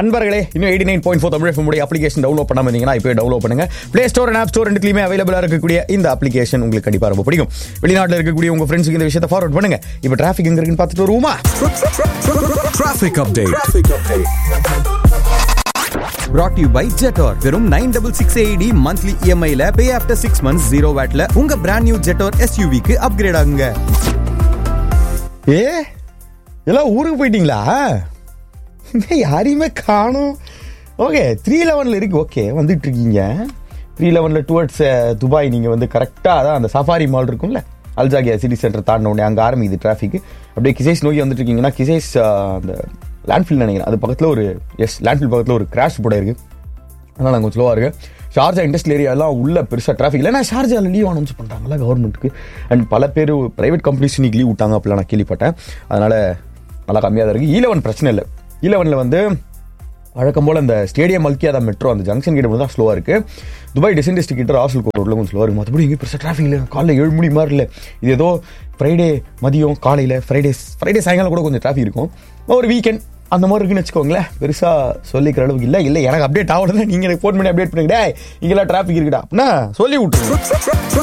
நண்பர்களே இன்னும் eighty nine point four Tamil FM உடைய அப்ளிகேஷன் டவுன்லோட் பண்ணாம இருந்தீங்கன்னா இப்போ டவுன்லோட் பண்ணுங்க play store and app store ரெண்டுலையுமே அவைலபிளாக இருக்கக்கூடிய இந்த அப்ளிகேஷன் உங்களுக்கு கண்டிப்பாக ரொம்ப பிடிக்கும் வெளிநாட்டில் இருக்கக்கூடிய உங்க ஃப்ரெண்ட்ஸுக்கு இந்த விஷயத்தை ஃபார்வர்ட் பண்ணுங்க இப்போ டிராஃபிக் எங்க இருக்குன்னு பார்த்துட்டு வருவோமா Traffic update. Brought to you by Jetor. வெறும் நைன் டபுள் சிக்ஸ் ஏடி மந்த்லி இஎம்ஐல pay after six months zero வேட்ல உங்க பிராண்ட் நியூ ஜெட்டோர் எஸ்யூவிக்கு அப்கிரேட் ஆகுங்க ஏ எல்லாம் ஊருக்கு போயிட்டீங்களா இன்னும் யாரையுமே காணும் ஓகே த்ரீ லெவனில் இருக்கு ஓகே வந்துட்டு இருக்கீங்க த்ரீ லெவனில் டுவர்ட்ஸ் துபாய் நீங்கள் வந்து கரெக்டாக அதான் அந்த சஃபாரி மால் இருக்கும்ல அல்ஜாகியா சிட்டி சென்டர் தாண்டின உடனே அங்கே ஆரம்பிக்குது டிராஃபிக் அப்படியே கிசேஸ் நோக்கி வந்துட்டு இருக்கீங்கன்னா கிசேஸ் அந்த லேண்ட்ஃபில் நினைக்கிறேன் அது பக்கத்தில் ஒரு எஸ் லேண்ட்ஃபில் பக்கத்தில் ஒரு கிராஷ் போட இருக்கு அதனால் நாங்கள் கொஞ்சம் ஸ்லோவாக இருக்கு ஷார்ஜா இண்டஸ்ட்ரியல் ஏரியா எல்லாம் உள்ள பெருசாக டிராஃபிக் இல்லை ஏன்னா ஷார்ஜாவில் லீவ் அனௌன்ஸ் பண்ணுறாங்களா கவர்மெண்ட்டுக்கு அண்ட் பல பேர் ப்ரைவேட் கம்பெனிஸ் இன்னைக்கு லீவ் விட்டாங்க அப்படிலாம் நான் கேள்விப்பட்டேன் அதனால் நல்லா கம்மியாக தான் இருக்குது ஈலவன் பிரச்சனை இல்லை ஈலவனில் வந்து வழக்கம் போல் அந்த ஸ்டேடியம் மல்கியாதா மெட்ரோ அந்த ஜங்ஷன் கிட்ட தான் ஸ்லோவாக இருக்குது துபாய் டிசைன் டிஸ்ட்ரிக் கிட்ட ராசல் ரோட்டில் கொஞ்சம் ஸ்லோவாக இருக்குது மற்றபடி இங்கே பெருசாக டிராஃபிக் இல்லை காலைல ஏழு மணி மாதிரி இல்லை இது ஏதோ ஃப்ரைடே மதியம் காலையில் ஃப்ரைடே ஃப்ரைடே சாயங்காலம் கூட கொஞ்சம் டிராஃபிக் இருக்கும் ஒரு வீக்கெண்ட் அந்த மாதிரி இருக்குன்னு வச்சுக்கோங்களேன் பெருசாக சொல்லிக்கிற அளவுக்கு இல்லை இல்லை எனக்கு அப்டேட் ஆகலன்னா நீங்கள் எனக்கு ஃபோன் பண்ணி அப்டேட் பண்ணுங்க டேய் இங்கெல்லாம் டிராஃபிக் இருக்குடா அப்படின்னா சொல்லி விட்டுருங்க